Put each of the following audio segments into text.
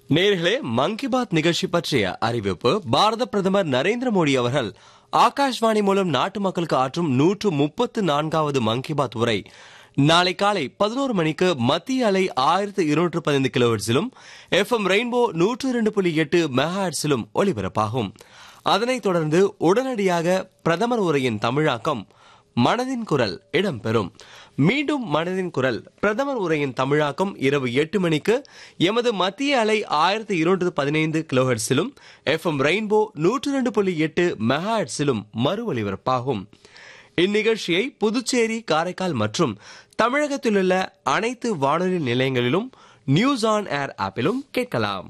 நேர்களே மன் கி பாத் நிகழ்ச்சி பற்றிய அறிவிப்பு பாரத பிரதமர் நரேந்திர மோடி அவர்கள் ஆகாஷ்வாணி மூலம் நாட்டு மக்களுக்கு ஆற்றும் நூற்று முப்பத்து நான்காவது மன் கி பாத் உரை நாளை காலை பதினோரு மணிக்கு மத்திய அலை ஆயிரத்து இருநூற்று பதினைந்து கிலோஹெட்ஸிலும் எஃப்எம் ரெயின்போ நூற்று இரண்டு புள்ளி எட்டு மெகாஹெட்ஸிலும் ஒலிபரப்பாகும் அதனைத் தொடர்ந்து உடனடியாக பிரதமர் உரையின் தமிழாக்கம் மனதின் குரல் இடம்பெறும் மீண்டும் மனதின் குரல் பிரதமர் உரையின் தமிழாக்கம் இரவு எட்டு மணிக்கு எமது மத்திய அலை ஆயிரத்தி இருநூற்று பதினைந்து கிலோஹெட்ஸிலும் எஃப்எம் ரெயின்போ நூற்று ரெண்டு புள்ளி எட்டு மெகாஹெட்ஸிலும் மறு ஒலிபரப்பாகும் இந்நிகழ்ச்சியை புதுச்சேரி காரைக்கால் மற்றும் தமிழகத்திலுள்ள அனைத்து வானொலி நிலையங்களிலும் நியூஸ் ஆன் ஏர் ஆப்பிலும் கேட்கலாம்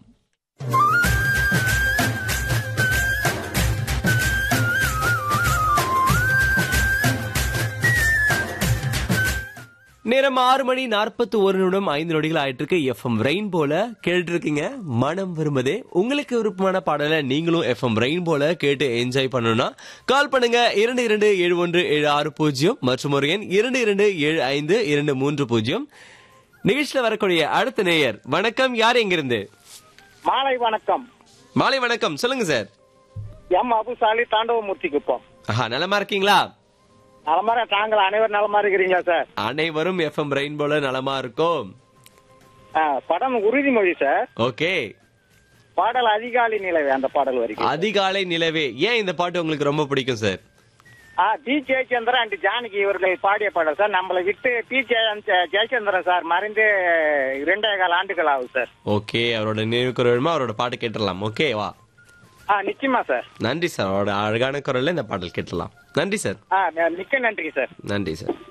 நேரம் ஆறு மணி நாற்பத்தி ஒரு நிமிடம் ஐந்து நொடிகள் ஆயிட்டு இருக்கு எஃப்எம் ரெயின்போல கேட்டு இருக்கீங்க மனம் விரும்புதே உங்களுக்கு விருப்பமான பாடலை நீங்களும் எஃப்எம் ரெயின்போல கேட்டு என்ஜாய் பண்ணணும்னா கால் பண்ணுங்க இரண்டு இரண்டு ஏழு ஒன்று ஏழு ஆறு பூஜ்ஜியம் மற்றும் ஒரு எண் இரண்டு இரண்டு ஏழு ஐந்து இரண்டு மூன்று பூஜ்ஜியம் நிகழ்ச்சியில வரக்கூடிய அடுத்த நேயர் வணக்கம் யார் எங்கிருந்து மாலை வணக்கம் மாலை வணக்கம் சொல்லுங்க சார் எம் அபுசாலி தாண்டவமூர்த்தி குப்பம் ஆஹா நலமா இருக்கீங்களா நலமாரா தாங்கள் அனைவரும் நலமா இருக்கிறீங்களா சார் அனைவரும் எஃப்எம் ரெயின்போல நலமா இருக்கும் ஆ, படம் உறுதிமொழி சார் ஓகே பாடல் அதிகாலை நிலவே அந்த பாடல் வரைக்கும் அதிகாலை நிலவே ஏன் இந்த பாட்டு உங்களுக்கு ரொம்ப பிடிக்கும் சார் ஆ டி ஜெயச்சந்திரன் அண்ட் ஜானகி இவர்கள் பாடிய பாடல் சார் நம்மளை விட்டு டி ஜெய- ஜெயச்சந்திரன் சார் மறைந்து இரண்டே கால ஆண்டுகள் ஆகுது சார் ஓகே அவரோட நினைவுக்கு வேணுமா அவரோட பாட்டு கேட்டுடலாம் ஓகே வா ஆ நிச்சயமா சார் நன்றி சார் அவரோட அழகான குரல்ல இந்த பாடல் கேட்டலாம் நன்றி சார் ஆ மிக்க நன்றி சார் நன்றி சார்